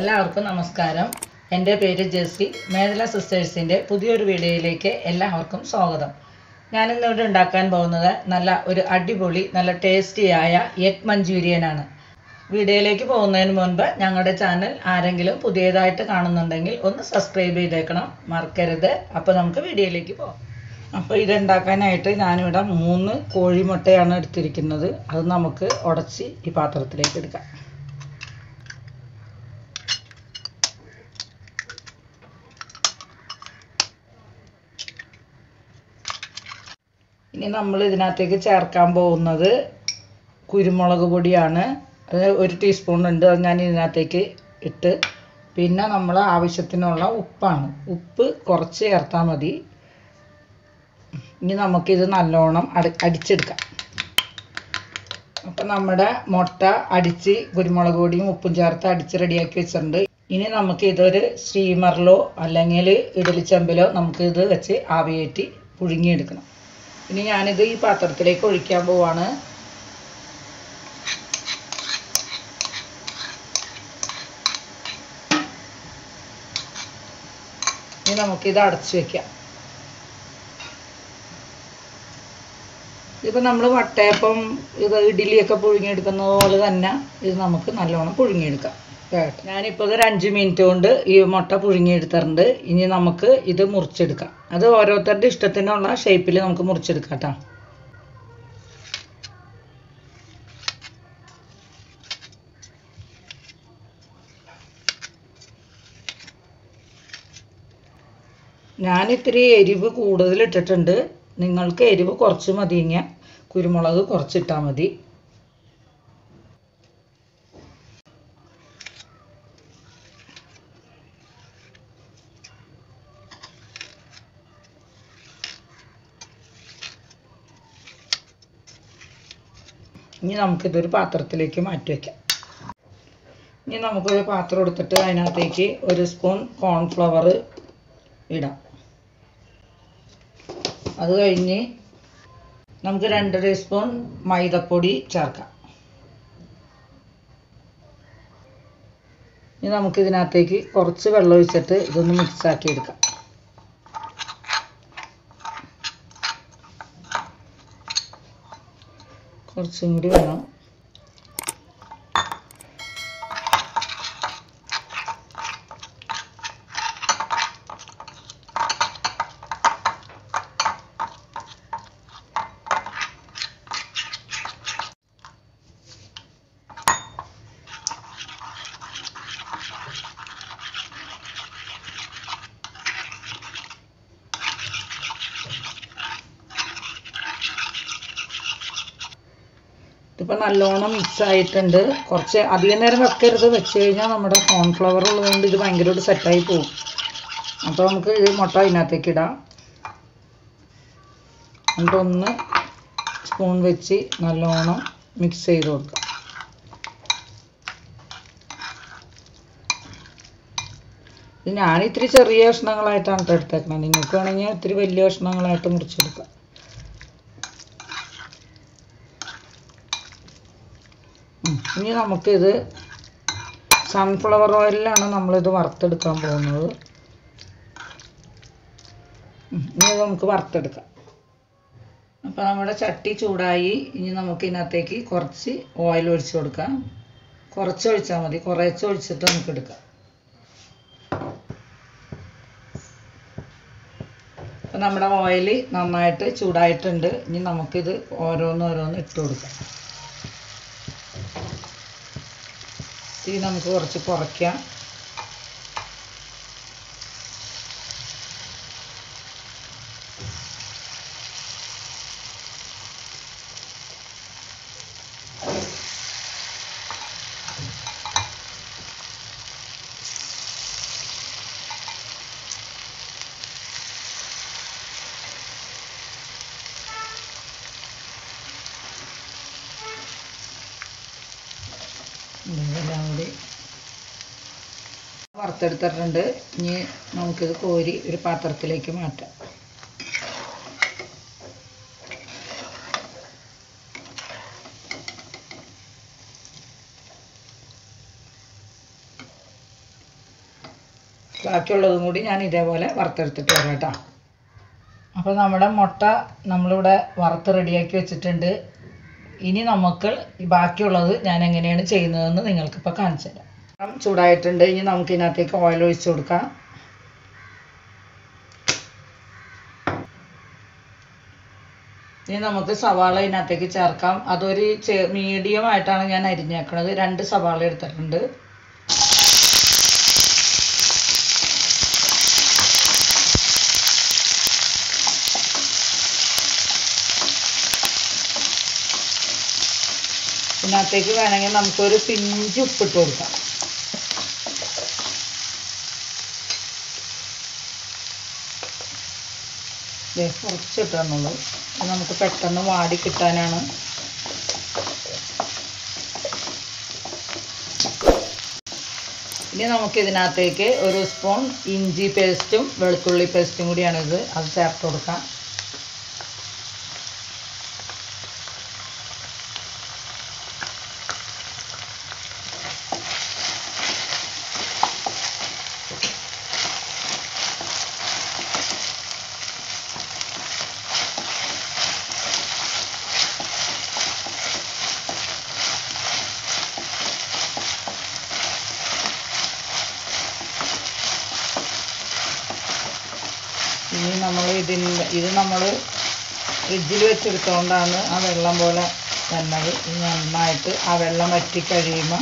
എല്ലാവർക്കും നമസ്കാരം എൻ്റെ പേര് ജെസ്സി മേഖല സിസ്റ്റേഴ്സിൻ്റെ പുതിയൊരു വീഡിയോയിലേക്ക് എല്ലാവർക്കും സ്വാഗതം ഞാനിന്നിവിടെ ഉണ്ടാക്കാൻ പോകുന്നത് നല്ല ഒരു അടിപൊളി നല്ല ടേസ്റ്റിയായ എഗ് മഞ്ചൂരിയനാണ് വീഡിയോയിലേക്ക് പോകുന്നതിന് മുൻപ് ഞങ്ങളുടെ ചാനൽ ആരെങ്കിലും പുതിയതായിട്ട് കാണുന്നുണ്ടെങ്കിൽ ഒന്ന് സബ്സ്ക്രൈബ് ചെയ്തേക്കണം മറക്കരുത് അപ്പോൾ നമുക്ക് വീഡിയോയിലേക്ക് പോകാം അപ്പോൾ ഇതുണ്ടാക്കാനായിട്ട് ഞാനിവിടെ മൂന്ന് കോഴിമുട്ടയാണ് എടുത്തിരിക്കുന്നത് അത് നമുക്ക് ഉടച്ച് ഈ പാത്രത്തിലേക്ക് എടുക്കാം ഇനി നമ്മൾ ഇതിനകത്തേക്ക് ചേർക്കാൻ പോകുന്നത് കുരുമുളക് പൊടിയാണ് അത് ഒരു ടീസ്പൂൺ ഉണ്ട് അത് ഞാൻ ഇതിനകത്തേക്ക് ഇട്ട് പിന്നെ നമ്മൾ ആവശ്യത്തിനുള്ള ഉപ്പാണ് ഉപ്പ് കുറച്ച് ചേർത്താൽ മതി ഇനി നമുക്കിത് നല്ലോണം അടി അടിച്ചെടുക്കാം അപ്പം നമ്മുടെ മുട്ട അടിച്ച് കുരുമുളക് പൊടിയും ഉപ്പും ചേർത്ത് അടിച്ച് റെഡിയാക്കി വെച്ചിട്ടുണ്ട് ഇനി നമുക്ക് ഇതൊരു സ്റ്റീമറിലോ അല്ലെങ്കിൽ ഇഡലിച്ചമ്പിലോ നമുക്ക് ഇത് വെച്ച് ആവിയേറ്റി പുഴുങ്ങിയെടുക്കണം ഇനി ഞാനിത് ഈ പാത്രത്തിലേക്ക് ഒഴിക്കാൻ പോവാണ് ഇനി നമുക്കിത് അടച്ചു വെക്കാം ഇതിപ്പോൾ നമ്മൾ വട്ടയപ്പം ഇത് ഇഡ്ഡലിയൊക്കെ പുഴുങ്ങിയെടുക്കുന്നത് പോലെ തന്നെ ഇത് നമുക്ക് നല്ലോണം പുഴുങ്ങിയെടുക്കാം കേട്ടോ ഞാനിപ്പോൾ ഇതൊരു അഞ്ച് മിനിറ്റ് കൊണ്ട് ഈ മുട്ട പുഴുങ്ങിയെടുത്തിട്ടുണ്ട് ഇനി നമുക്ക് ഇത് മുറിച്ചെടുക്കാം അത് ഓരോരുത്തരുടെ ഇഷ്ടത്തിനുള്ള ഷേപ്പിൽ നമുക്ക് മുറിച്ചെടുക്കാം കേട്ടോ ഞാൻ ഇത്തിരി എരിവ് കൂടുതൽ ഇട്ടിട്ടുണ്ട് നിങ്ങൾക്ക് എരിവ് കുറച്ച് മതിയെങ്കിൽ കുരുമുളക് കുറച്ചിട്ടാൽ മതി ഇനി നമുക്കിതൊരു പാത്രത്തിലേക്ക് മാറ്റി വയ്ക്കാം ഇനി നമുക്കൊരു പാത്രം എടുത്തിട്ട് അതിനകത്തേക്ക് ഒരു സ്പൂൺ കോൺഫ്ലവർ ഇടാം അത് കഴിഞ്ഞ് നമുക്ക് രണ്ട് ടീസ്പൂൺ മൈദപ്പൊടി ചേർക്കാം ഇനി നമുക്ക് ഇതിനകത്തേക്ക് കുറച്ച് വെള്ളം ഒഴിച്ചിട്ട് ഇതൊന്ന് മിക്സ് ആക്കി എടുക്കാം കുറച്ചും കൂടി വേണം ഇതിപ്പോൾ നല്ലോണം മിക്സ് ആയിട്ടുണ്ട് കുറച്ച് അധികം നേരം വെക്കരുത് വെച്ച് കഴിഞ്ഞാൽ നമ്മുടെ കോൺഫ്ലവർ ഉള്ളതുകൊണ്ട് ഇത് ഭയങ്കരമായിട്ട് സെറ്റായി പോകും അപ്പോൾ നമുക്ക് ഇത് മുട്ട അതിനകത്തേക്ക് ഇടാം എന്നിട്ടൊന്ന് സ്പൂൺ വെച്ച് നല്ലോണം മിക്സ് ചെയ്ത് കൊടുക്കാം ഇത് ഞാൻ ഇത്തിരി ചെറിയ കഷ്ണങ്ങളായിട്ടാണ് കേട്ടോ എടുത്തേക്കുന്നത് നിങ്ങൾക്ക് വേണമെങ്കിൽ ഇത്തിരി വലിയ കഷ്ണങ്ങളായിട്ട് മുറിച്ചെടുക്കാം ഇനി നമുക്കിത് സൺഫ്ലവർ ഓയിലാണ് നമ്മളിത് വറുത്തെടുക്കാൻ പോകുന്നത് ഇനി ഇത് നമുക്ക് വറുത്തെടുക്കാം അപ്പോൾ നമ്മുടെ ചട്ടി ചൂടായി ഇനി നമുക്ക് ഇതിനകത്തേക്ക് കുറച്ച് ഓയിൽ ഒഴിച്ചു കൊടുക്കാം കുറച്ച് ഒഴിച്ചാൽ മതി കുറച്ച് ഒഴിച്ചിട്ട് നമുക്ക് എടുക്കാം അപ്പം നമ്മുടെ ഓയിൽ നന്നായിട്ട് ചൂടായിട്ടുണ്ട് ഇനി നമുക്കിത് ഓരോന്നോരോന്ന് ഇട്ട് കൊടുക്കാം തീ നമുക്ക് കുറച്ച് കുറയ്ക്കാം ഇതെല്ലാം കൂടി വറുത്തെടുത്തിട്ടുണ്ട് ഇനി നമുക്കിത് കോരി ഒരു പാത്രത്തിലേക്ക് മാറ്റാം ബാക്കിയുള്ളതും കൂടി ഞാൻ ഇതേപോലെ വറുത്തെടുത്തിട്ട് വരാം കേട്ടോ അപ്പോൾ നമ്മുടെ മുട്ട നമ്മളിവിടെ വറുത്ത് റെഡിയാക്കി വെച്ചിട്ടുണ്ട് ഇനി നമുക്ക് ഈ ബാക്കിയുള്ളത് ഞാൻ എങ്ങനെയാണ് ചെയ്യുന്നതെന്ന് നിങ്ങൾക്കിപ്പോൾ കാണിച്ചു തരാം ചൂടായിട്ടുണ്ട് ഇനി നമുക്ക് ഇതിനകത്തേക്ക് ഓയിൽ ഒഴിച്ച് കൊടുക്കാം ഇനി നമുക്ക് സവാള ഇതിനകത്തേക്ക് ചേർക്കാം അതൊരു മീഡിയം ആയിട്ടാണ് ഞാൻ അരിഞ്ഞേക്കണത് രണ്ട് സവാള എടുത്തിട്ടുണ്ട് ഇതിനകത്തേക്ക് വേണമെങ്കിൽ നമുക്കൊരു പിഞ്ച് ഉപ്പിട്ട് കൊടുക്കാം കുറച്ചിട്ട് തന്നുള്ളൂ നമുക്ക് പെട്ടെന്ന് വാടി കിട്ടാനാണ് ഇനി നമുക്ക് ഇതിനകത്തേക്ക് ഒരു സ്പൂൺ ഇഞ്ചി പേസ്റ്റും വെളുത്തുള്ളി പേസ്റ്റും കൂടിയാണിത് അത് ചേർത്ത് കൊടുക്കാം ഇനി നമ്മൾ ഇതിൻ്റെ ഇത് നമ്മൾ ഫ്രിഡ്ജിൽ വെച്ചെടുത്തുകൊണ്ടാണ് ആ വെള്ളം പോലെ വന്നത് ഇത് നന്നായിട്ട് ആ വെള്ളം വറ്റി കഴിയുമ്പോൾ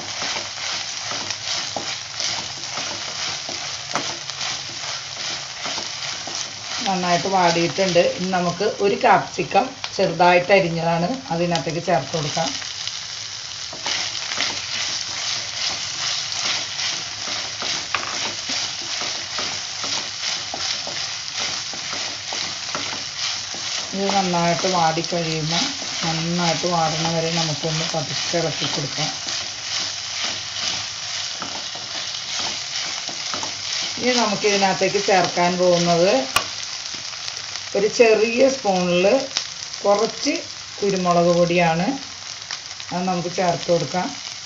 നന്നായിട്ട് വാടിയിട്ടുണ്ട് ഇനി നമുക്ക് ഒരു കാപ്സിക്കം ചെറുതായിട്ട് അരിഞ്ഞതാണ് അതിനകത്തേക്ക് ചേർത്ത് കൊടുക്കാം ഇത് നന്നായിട്ട് വാടി കഴിയുമ്പോൾ നന്നായിട്ട് വാടണ വരെ നമുക്കൊന്ന് പതുക്കെ ഇളക്കി കൊടുക്കാം ഇനി നമുക്ക് ഇതിനകത്തേക്ക് ചേർക്കാൻ പോകുന്നത് ഒരു ചെറിയ സ്പൂണിൽ കുറച്ച് കുരുമുളക് പൊടിയാണ് അത് നമുക്ക് ചേർത്ത് കൊടുക്കാം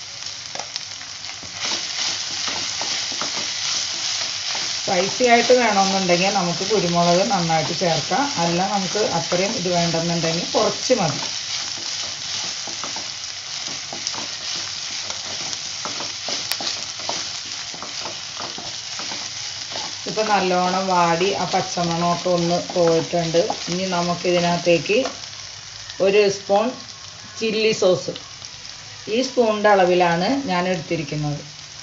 സ്പൈസി ആയിട്ട് വേണമെന്നുണ്ടെങ്കിൽ നമുക്ക് കുരുമുളക് നന്നായിട്ട് ചേർക്കാം അല്ല നമുക്ക് അത്രയും ഇത് വേണ്ടെന്നുണ്ടെങ്കിൽ കുറച്ച് മതി ഇപ്പം നല്ലോണം വാടി ആ പച്ചമണമൊക്കെ ഒന്ന് പോയിട്ടുണ്ട് ഇനി നമുക്ക് ഇതിനകത്തേക്ക് ഒരു സ്പൂൺ ചില്ലി സോസ് ഈ സ്പൂണിൻ്റെ അളവിലാണ് ഞാൻ എടുത്തിരിക്കുന്നത്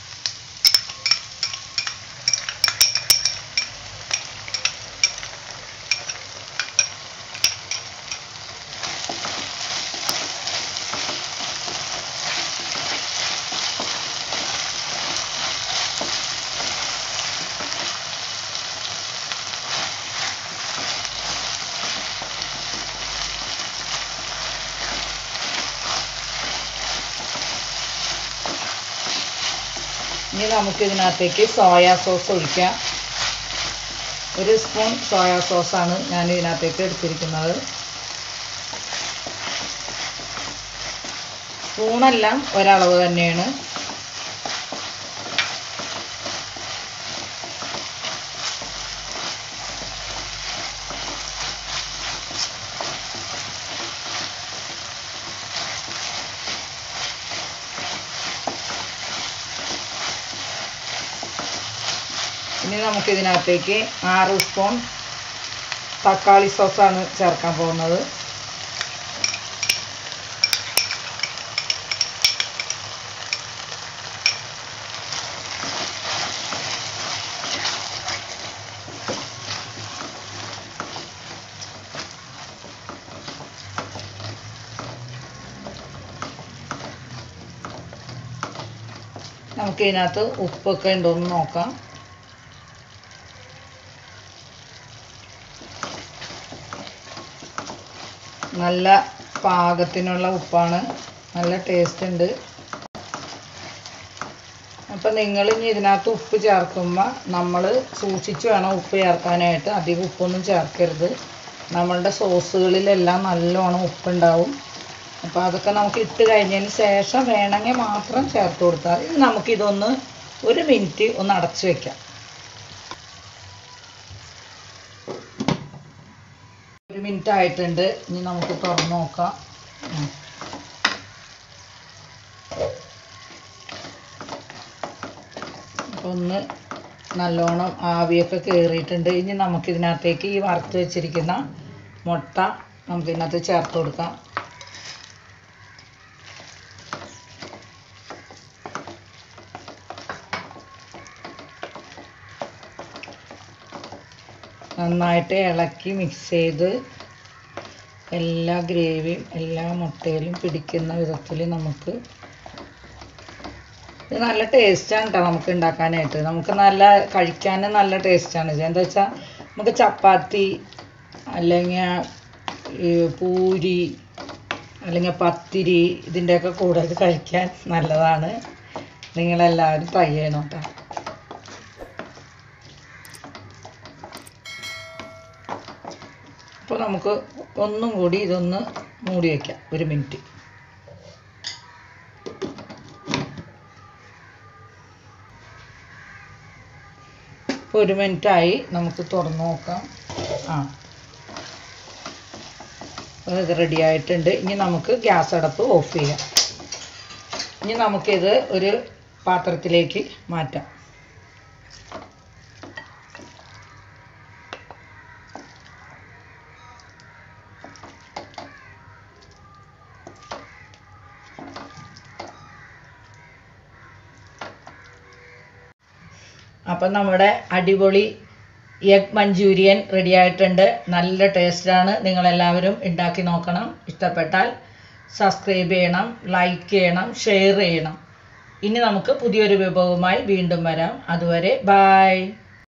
ഇനി നമുക്ക് ഇതിനകത്തേക്ക് സോയാ സോസ് ഒഴിക്കാം ഒരു സ്പൂൺ സോയാ സോസാണ് ഞാൻ ഇതിനകത്തേക്ക് എടുത്തിരിക്കുന്നത് സ്പൂണെല്ലാം ഒരളവ് തന്നെയാണ് ഇനി നമുക്ക് ഇതിനകത്തേക്ക് ആറ് സ്പൂൺ തക്കാളി സോസാണ് ചേർക്കാൻ പോകുന്നത് നമുക്ക് ഇതിനകത്ത് ഉപ്പൊക്കെ ഉണ്ടോയെന്ന് നോക്കാം നല്ല പാകത്തിനുള്ള ഉപ്പാണ് നല്ല ടേസ്റ്റ് ഉണ്ട് അപ്പം നിങ്ങൾ ഇനി ഇതിനകത്ത് ഉപ്പ് ചേർക്കുമ്പോൾ നമ്മൾ സൂക്ഷിച്ച് വേണം ഉപ്പ് ചേർക്കാനായിട്ട് അധികം ഉപ്പൊന്നും ചേർക്കരുത് നമ്മളുടെ സോസുകളിലെല്ലാം നല്ലോണം ഉപ്പുണ്ടാവും അപ്പോൾ അതൊക്കെ നമുക്ക് ഇട്ട് കഴിഞ്ഞതിന് ശേഷം വേണമെങ്കിൽ മാത്രം ചേർത്ത് കൊടുത്താൽ ഇനി നമുക്കിതൊന്ന് ഒരു മിനിറ്റ് ഒന്ന് അടച്ച് വെക്കാം മിനിറ്റ് ആയിട്ടുണ്ട് ഇനി നമുക്ക് തുറന്ന് നോക്കാം ഉം. ഒന്ന് നല്ലോണം ആവിയൊക്കെ കയറിയിട്ടുണ്ട് ഇനി നമുക്കിതിനകത്തേക്ക് ഈ വറുത്ത് വെച്ചിരിക്കുന്ന മുട്ട നമുക്കിതിനകത്ത് ചേർത്ത് കൊടുക്കാം നന്നായിട്ട് ഇളക്കി മിക്സ് ചെയ്ത് എല്ലാ ഗ്രേവിയും എല്ലാ മുട്ടയിലും പിടിക്കുന്ന വിധത്തിൽ നമുക്ക് ഇത് നല്ല ടേസ്റ്റാണ് കേട്ടോ നമുക്ക് ഉണ്ടാക്കാനായിട്ട് നമുക്ക് നല്ല കഴിക്കാനും നല്ല ടേസ്റ്റാണ് ഇത് എന്താ വെച്ചാൽ നമുക്ക് ചപ്പാത്തി അല്ലെങ്കിൽ ഈ പൂരി അല്ലെങ്കിൽ പത്തിരി ഇതിൻ്റെയൊക്കെ കൂടെ ഇത് കഴിക്കാൻ നല്ലതാണ് നിങ്ങളെല്ലാവരും ട്രൈ ചെയ്യണം കേട്ടോ അപ്പോൾ നമുക്ക് ഒന്നും കൂടി ഇതൊന്ന് മൂടി വയ്ക്കാം ഒരു മിനിറ്റ് ഇപ്പോൾ ഒരു മിനിറ്റായി നമുക്ക് തുറന്ന് നോക്കാം ആ അപ്പോൾ ഇത് റെഡി ആയിട്ടുണ്ട് ഇനി നമുക്ക് ഗ്യാസ് അടപ്പ് ഓഫ് ചെയ്യാം ഇനി നമുക്കിത് ഒരു പാത്രത്തിലേക്ക് മാറ്റാം അപ്പം നമ്മുടെ അടിപൊളി എഗ് മഞ്ചൂരിയൻ റെഡി ആയിട്ടുണ്ട് നല്ല ടേസ്റ്റാണ് നിങ്ങളെല്ലാവരും ഉണ്ടാക്കി നോക്കണം ഇഷ്ടപ്പെട്ടാൽ സബ്സ്ക്രൈബ് ചെയ്യണം ലൈക്ക് ചെയ്യണം ഷെയർ ചെയ്യണം ഇനി നമുക്ക് പുതിയൊരു വിഭവവുമായി വീണ്ടും വരാം അതുവരെ ബായ്